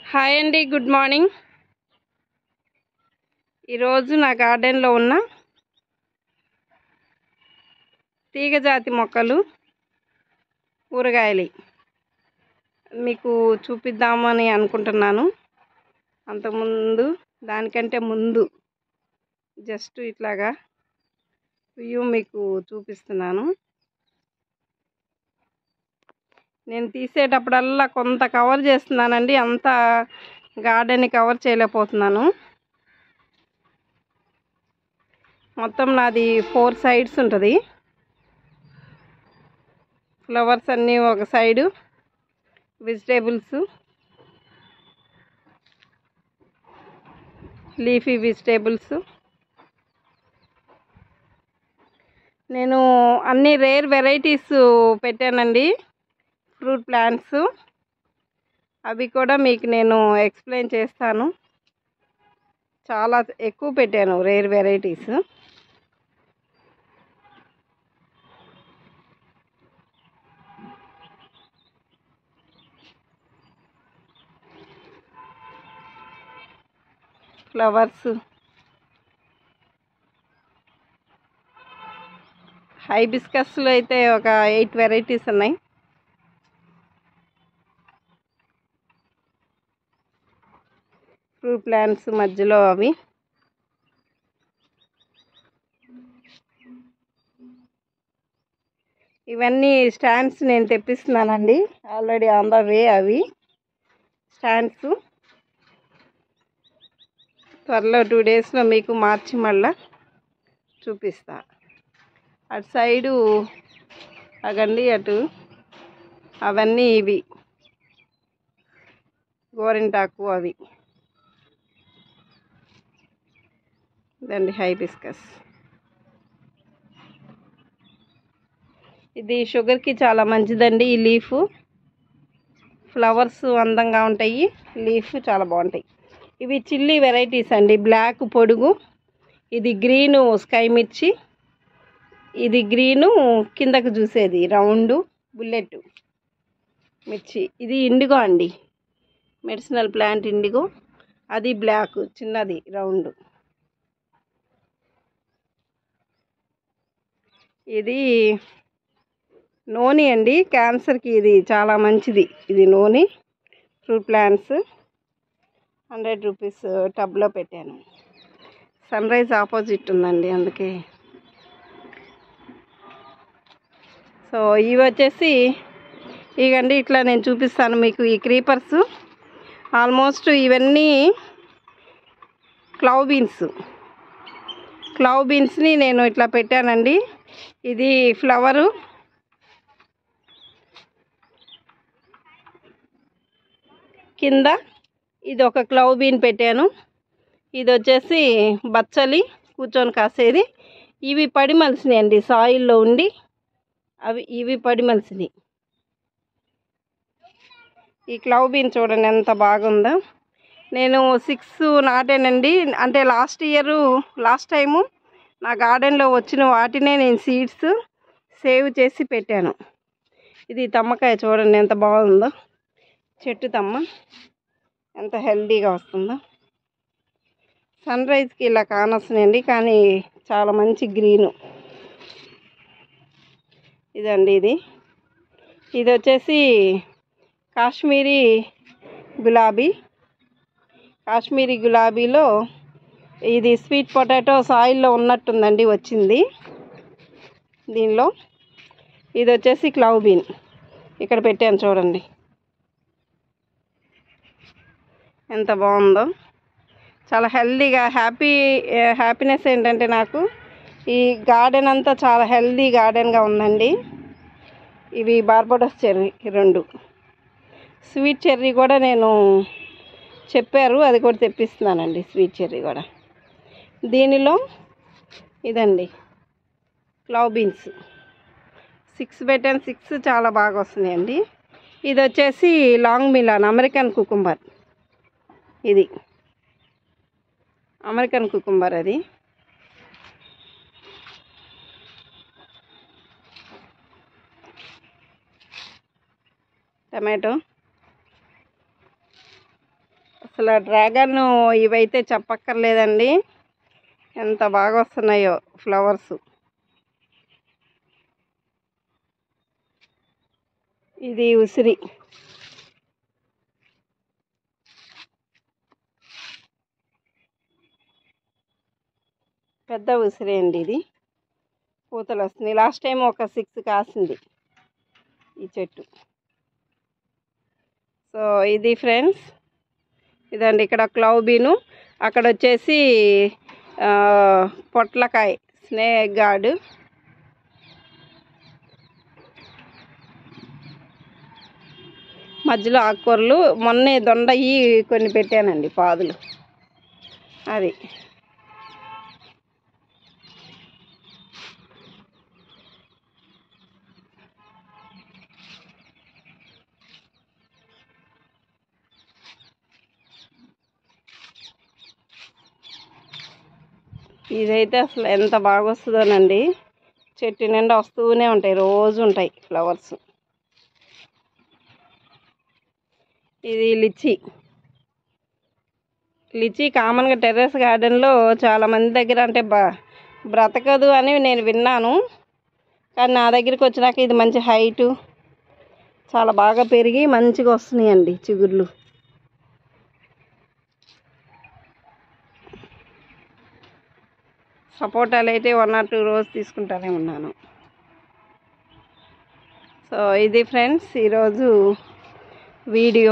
hi అండి good morning ఈరోజు నా గార్డెన్లో ఉన్న తీగజాతి మొక్కలు కూరగాయలు మీకు చూపిద్దామని అనుకుంటున్నాను అంతకుముందు దానికంటే ముందు జస్ట్ ఇట్లాగా వ్యూ మీకు చూపిస్తున్నాను నేను తీసేటప్పుడల్లా కొంత కవర్ చేస్తున్నానండి అంత గార్డెన్ని కవర్ చేయలేకపోతున్నాను మొత్తం నాది ఫోర్ సైడ్స్ ఉంటుంది ఫ్లవర్స్ అన్నీ ఒక సైడు వెజిటేబుల్స్ లీఫీ వెజిటేబుల్స్ నేను అన్ని రేర్ వెరైటీస్ పెట్టానండి ఫ్రూట్ ప్లాంట్స్ అవి కూడా మీకు నేను ఎక్స్ప్లెయిన్ చేస్తాను చాలా ఎక్కువ పెట్టాను రేర్ వెరైటీస్ ఫ్లవర్స్ హైబిస్కస్లో అయితే ఒక ఎయిట్ వెరైటీస్ ఉన్నాయి ఫ్రూట్ ప్లాంట్స్ మధ్యలో అవి ఇవన్నీ స్టాండ్స్ నేను తెప్పిస్తున్నానండి ఆల్రెడీ ఆన్ ద వే అవి స్టాండ్స్ త్వరలో టూ డేస్లో మీకు మార్చి మళ్ళా చూపిస్తా అటు సైడు అగండి అటు అవన్నీ ఇవి గోరింటాకు అవి ఇదండి హైబిస్కస్ ఇది షుగర్కి చాలా మంచిదండి ఈ లీఫ్ ఫ్లవర్స్ అందంగా ఉంటాయి లీఫ్ చాలా బాగుంటాయి ఇవి చిల్లీ వెరైటీస్ అండి బ్లాక్ పొడుగు ఇది గ్రీను స్కై మిర్చి ఇది గ్రీను కిందకు చూసేది రౌండ్ బుల్లెట్ మిర్చి ఇది ఇండిగో అండి మెడిసినల్ ప్లాంట్ ఇండిగో అది బ్లాక్ చిన్నది రౌండ్ ఇది నూనె అండి క్యాన్సర్కి ఇది చాలా మంచిది ఇది నూనె ఫ్రూట్ ప్లాంట్స్ హండ్రెడ్ రూపీస్ టబ్లో పెట్టాను సన్ రైజ్ ఆపోజిట్ ఉందండి అందుకే సో ఇవి వచ్చేసి ఇవండి ఇట్లా నేను చూపిస్తాను మీకు ఈ క్రీపర్స్ ఆల్మోస్ట్ ఇవన్నీ క్లవ్ బీన్స్ క్లవ్ బీన్స్ని నేను ఇట్లా పెట్టానండి ఇది ఫ్లవరు కింద ఇది ఒక క్లవ్ బీన్ పెట్టాను ఇది వచ్చేసి బచ్చలి కూర్చొని కాసేది ఇవి పడి మలిసినాయి అండి సాయిల్లో ఉండి అవి ఇవి పడి మలిసినాయి ఈ క్లవ్ బీన్ చూడండి ఎంత బాగుందో నేను సిక్స్ నాటానండి అంటే లాస్ట్ ఇయర్ లాస్ట్ టైము నా గార్డెన్లో వచ్చిన వాటినే నేను సీడ్స్ సేవ్ చేసి పెట్టాను ఇది తమ్మకాయ చూడండి ఎంత బాగుందో చెట్టు తమ్మ ఎంత హెల్దీగా వస్తుందో సన్ రైజ్కి ఇలా కానొస్తున్నాయండి కానీ చాలా మంచి గ్రీను ఇదండి ఇది ఇది వచ్చేసి కాశ్మీరీ గులాబీ కాశ్మీరీ గులాబీలో ఇది స్వీట్ పొటాటో సాయిల్లో ఉన్నట్టుందండి వచ్చింది దీనిలో ఇది వచ్చేసి క్లవ్ బీన్ ఇక్కడ పెట్టాను చూడండి ఎంత బాగుందో చాలా హెల్దీగా హ్యాపీ హ్యాపీనెస్ ఏంటంటే నాకు ఈ గార్డెన్ అంతా చాలా హెల్దీ గార్డెన్గా ఉందండి ఇవి బార్బడోస్ చెర్రీ రెండు స్వీట్ చెర్రీ కూడా నేను చెప్పారు అది కూడా తెప్పిస్తున్నానండి స్వీట్ చెర్రీ కూడా దీనిలో ఇదండి క్లవ్ బీన్స్ సిక్స్ పెట్టాను సిక్స్ చాలా బాగా వస్తున్నాయండి ఇది వచ్చేసి లాంగ్ మిలాన్ అమెరికన్ కుకుంబర్ ఇది అమెరికన్ కుకుంబర్ అది టమాటో అసలు డ్రాగన్ ఇవైతే చెప్పక్కర్లేదండి ఎంత బాగా వస్తున్నాయో ఫ్లవర్స్ ఇది ఉసిరి పెద్ద ఉసిరి అండి ఇది పూతలు వస్తున్నాయి లాస్ట్ టైం ఒక సిక్స్ కాసింది ఈ చెట్టు సో ఇది ఫ్రెండ్స్ ఇదండి ఇక్కడ క్లౌబీను అక్కడ వచ్చేసి ఆ, పొట్లకాయ స్నేక్ గార్డు మధ్యలో ఆకుకూరలు మొన్నే దొండయి కొన్ని పెట్టానండి పాదులు అది ఇదైతే అసలు ఎంత బాగా వస్తుందోనండి చెట్టు నిండా వస్తూనే ఉంటాయి రోజు ఉంటాయి ఫ్లవర్స్ ఇది లిచ్చి లిచ్చి కామన్గా టెర్రస్ గార్డెన్లో చాలా మంది దగ్గర అంటే బ బ్రతకదు అని నేను విన్నాను కానీ నా దగ్గరికి వచ్చినాక ఇది మంచి హైటు చాలా బాగా పెరిగి మంచిగా వస్తున్నాయండి చిగుర్లు సపోటాలు అయితే వన్ ఆర్ టూ రోజు తీసుకుంటానే ఉన్నాను సో ఇది ఫ్రెండ్స్ ఈరోజు వీడియో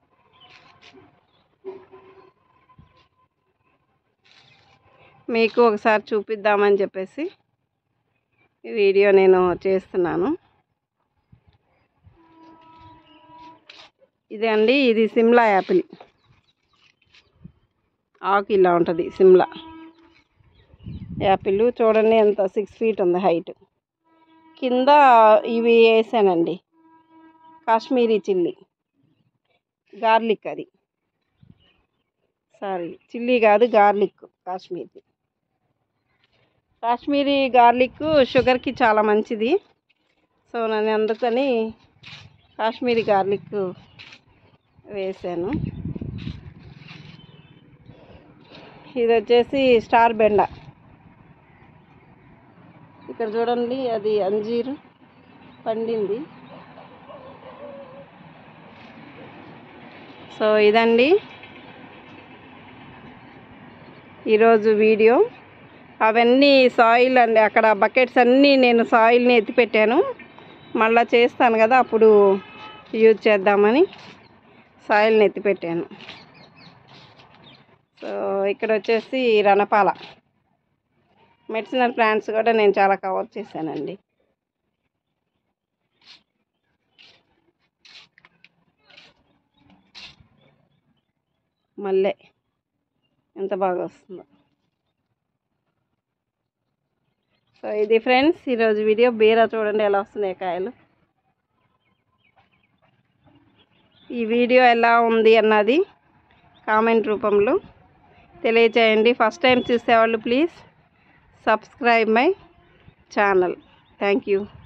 మీకు ఒకసారి చూపిద్దామని చెప్పేసి ఈ వీడియో నేను చేస్తున్నాను ఇదే అండి ఇది సిమ్లా యాపిల్ ఆకు ఇలా ఉంటుంది సిమ్లా యాపిల్ చూడండి ఎంత సిక్స్ ఫీట్ ఉంది హైట్ కింద ఇవి వేసానండి కాశ్మీరీ చిల్లీ గార్లిక్ అది సారీ చిల్లీ కాదు గార్లిక్ కాశ్మీరీ కాశ్మీరీ గార్లిక్ షుగర్కి చాలా మంచిది సో నేను అందుకని కాశ్మీరీ గార్లిక్ వేసాను ఇది వచ్చేసి స్టార్ బెండ ఇక్కడ చూడండి అది అంజీరు పండింది సో ఇదండి ఈరోజు వీడియో అవన్నీ సాయిల్ అండి అక్కడ బకెట్స్ అన్నీ నేను సాయిల్ని ఎత్తిపెట్టాను మళ్ళీ చేస్తాను కదా అప్పుడు యూజ్ చేద్దామని సాయిల్ని ఎత్తిపెట్టాను సో ఇక్కడ వచ్చేసి రణపాల మెడిసినల్ ప్లాంట్స్ కూడా నేను చాలా కవర్ చేశానండి మల్లె ఎంత బాగా వస్తుందో సో ఇది ఫ్రెండ్స్ ఈరోజు వీడియో బీరా చూడండి ఎలా వస్తున్నాయి కాయలు ఈ వీడియో ఎలా ఉంది అన్నది కామెంట్ రూపంలో తెలియచేయండి ఫస్ట్ టైం చూసేవాళ్ళు please subscribe my channel thank you